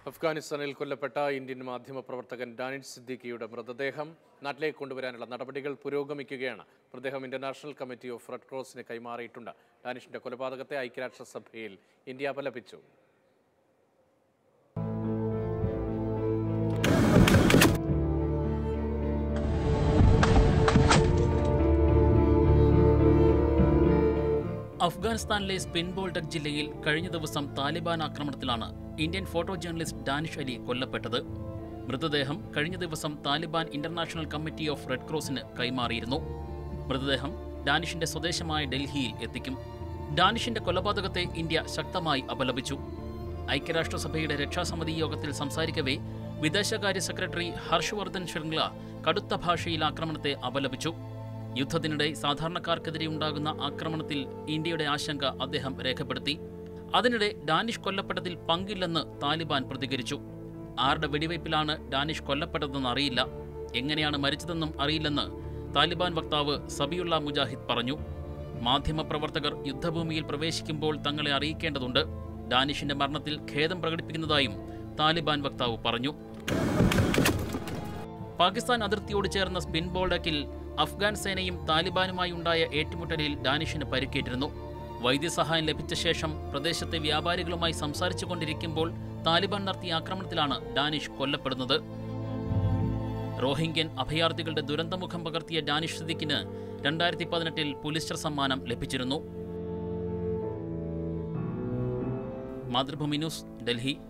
അഫ്ഗാനിസ്ഥാനിൽ കൊല്ലപ്പെട്ട ഇന്ത്യൻ മാധ്യമപ്രവർത്തകൻ ഡാനിഷ് സിദ്ദീഖിയുടെ മൃതദേഹം നാട്ടിലേക്ക് കൊണ്ടുവരാനുള്ള നടപടികൾ പുരോഗമിക്കുകയാണ് മൃതദേഹം ഇന്റർനാഷണൽ കമ്മിറ്റി ഓഫ് റെഡ് ക്രോസിന് കൈമാറിയിട്ടുണ്ട് ഡാനിഷിന്റെ കൊലപാതകത്തെ ഐക്യരാഷ്ട്രസഭയിൽ ഇന്ത്യ അപലപിച്ചു അഫ്ഗാനിസ്ഥാനിലെ സ്പിൻബോൾഡക് ജില്ലയിൽ കഴിഞ്ഞ ദിവസം താലിബാൻ ആക്രമണത്തിലാണ് Indian photo journalist Danish Ali കൊല്ലപ്പെട്ടത് മൃതദേഹം കഴിഞ്ഞ ദിവസം Taliban international committee of red ക്രോസിന് കൈമാറിയിരുന്നു മൃതദേഹം ഡാനിഷിന്റെ സ്വദേശമായ ഡൽഹിയിൽ എത്തിക്കും ഡാനിഷിന്റെ കൊലപാതകത്തെ ഇന്ത്യ ശക്തമായി അപലപിച്ചു ഐക്യരാഷ്ട്രസഭയുടെ രക്ഷാസമിതി യോഗത്തിൽ സംസാരിക്കവേ വിദേശകാര്യ സെക്രട്ടറി ഹർഷവർദ്ധൻ ശൃംഗ്ല കടുത്ത ഭാഷയിൽ ആക്രമണത്തെ അപലപിച്ചു യുദ്ധത്തിനിടെ സാധാരണക്കാർക്കെതിരെ ഉണ്ടാകുന്ന ആക്രമണത്തിൽ ഇന്ത്യയുടെ ആശങ്ക അദ്ദേഹം രേഖപ്പെടുത്തി അതിനിടെ ഡാനിഷ് കൊല്ലപ്പെട്ടതിൽ പങ്കില്ലെന്ന് താലിബാൻ പ്രതികരിച്ചു ആരുടെ വെടിവയ്പിലാണ് ഡാനിഷ് കൊല്ലപ്പെട്ടതെന്ന് അറിയില്ല എങ്ങനെയാണ് മരിച്ചതെന്നും അറിയില്ലെന്ന് താലിബാൻ വക്താവ് സബിയുള്ള മുജാഹിദ് പറഞ്ഞു മാധ്യമപ്രവർത്തകർ യുദ്ധഭൂമിയിൽ പ്രവേശിക്കുമ്പോൾ തങ്ങളെ അറിയിക്കേണ്ടതുണ്ട് ഡാനിഷിന്റെ മരണത്തിൽ ഖേദം പ്രകടിപ്പിക്കുന്നതായും താലിബാൻ വക്താവ് പറഞ്ഞു പാകിസ്ഥാൻ അതിർത്തിയോട് ചേർന്ന സ്പിൻ ബോൾഡക്കിൽ അഫ്ഗാൻ സേനയും താലിബാനുമായി ഉണ്ടായ ഏറ്റുമുട്ടലിൽ ഡാനിഷിന് പരിക്കേറ്റിരുന്നു വൈദ്യസഹായം ലഭിച്ച ശേഷം പ്രദേശത്തെ വ്യാപാരികളുമായി സംസാരിച്ചു കൊണ്ടിരിക്കുമ്പോൾ താലിബാൻ നടത്തിയ ആക്രമണത്തിലാണ് ഡാനിഷ് കൊല്ലപ്പെടുന്നത് റോഹിംഗ്യൻ അഭയാർത്ഥികളുടെ ദുരന്തമുഖം പകർത്തിയ ഡാനിഷ് സിദ്ദിഖിന് രണ്ടായിരത്തി പതിനെട്ടിൽ പുലിസ്റ്റർ സമ്മാനം ലഭിച്ചിരുന്നു മാതൃഭൂമി ന്യൂസ് ഡൽഹി